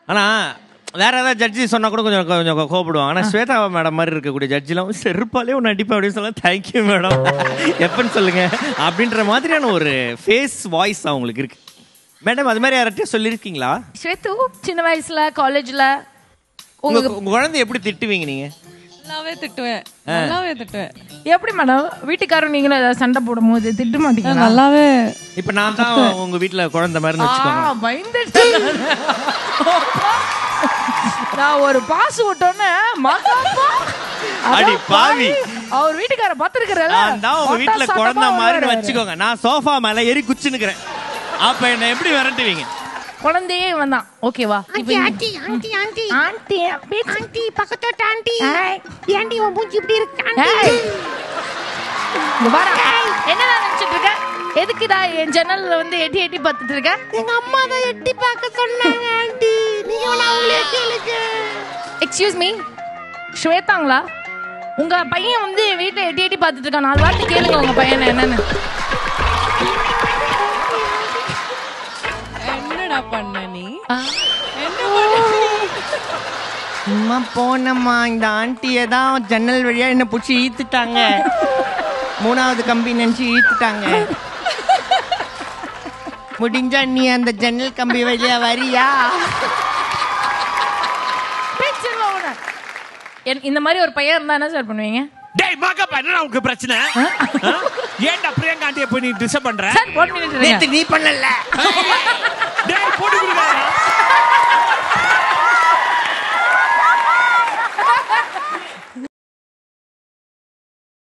ஆனா வேற ஏதாவது ஜட்ஜி சொன்னா கூட கொஞ்சம் கொஞ்சம் கோபப்படுவாங்க ஆனா ஸ்வேதா மேடம் மாதிரி இருக்கக்கூடிய ஜட்ஜிலாம் செருப்பாலே ஒன்று அடிப்பேன் அப்படின்னு சொல்ல தேங்க்யூ மேடம் எப்பன்னு சொல்லுங்க அப்படின்ற மாதிரியான ஒரு ஃபேஸ் வாய்ஸ் அவங்களுக்கு இருக்கு மேடம் அது மாதிரி யார்கிட்டயும் சொல்லியிருக்கீங்களா ஸ்வேத்து சின்ன வயசுல காலேஜ்ல உங்க உங்களுக்கு உங்க குழந்தை எப்படி திட்டுவீங்க நீங்க நல்லாவே திட்டுவேன் நல்லாவே திட்டுவேன் எப்படி மேடம் வீட்டுக்காரர் நீங்களும் ஏதாவது சண்டை போடும் போது திட்ட மாட்டீங்களா நல்லாவே இப்ப நான் தான் உங்க வீட்டுல குழந்தை மாதிரி வச்சுக்கோங்க ஆ, பயந்துட்டேன் அப்பா. நான் ஒரு பாஸ் விட்டோன்னே மகாப்பா அடி பாவி. அவர் வீட்டுக்கார பாத்துருக்கிறல நான் தான் உங்க வீட்டுல குழந்தை மாதிரி வச்சுக்கோங்க நான் சோஃபா மேல ஏறி குச்சினுக்கிறேன் அப்ப என்ன எப்படி விரட்டுவீங்க குழந்தையே வந்தான் ஓகேவா ஆண்டி ஆண்டி ஆண்டி ஆண்டி ஆண்டி ஆண்டி பக்கத்தோட்ட ஆண்டி ஏய். ஏண்டி உன் மூஞ்சி இப்படி இருக்கு ஆண்டி ஏய். இங்க வாடா. என்னடா நினைச்சிட்டு இருக்க எதுக்குடா என் ஜன்னல்ல வந்து எட்டி எட்டி பார்த்துட்டு இருக்க எங்க அம்மா தான் எட்டி பார்க்க சொன்னாங்க ஆண்டி நீங்க வேணா அவங்களே கேளுங்க எக்ஸ்கியூஸ் மீ ஸ்வேதாங்களா உங்க பையன் வந்து வீட்டுல எட்டி எட்டி பார்த்துட்டு இருக்கான் நாலு வார்த்தை கேளுங்க உங்க பையனை என்னன்னு என்னடா பண்ண நீ ஆ. என்ன பண்ண நீ? சும்மா போனம்மா இந்த ஆண்டியை தான் ஜன்னல் வழியா என்ன பிடிச்சி ஈத்துட்டாங்க மூணாவது கம்பி நினைச்சு ஈத்துட்டாங்க முடிஞ்சா நீ அந்த ஜன்னல் கம்பி வழியா வரியா பேச்சிருவா உன்னை. என்- இந்த மாதிரி ஒரு பையன் இருந்தா என்ன சார் பண்ணுவீங்க டேய் மாக்கப்பா என்னடா உனக்கு பிரச்சனை ஆ? ஏன்டா பிரியங்கா ஆண்டியை போய் நீ டிஸ்டர்ப் பண்ற சார் ஒன் மினிட் நேத்து நீ பண்ணல டேய் போட்டு கொடுக்காதடா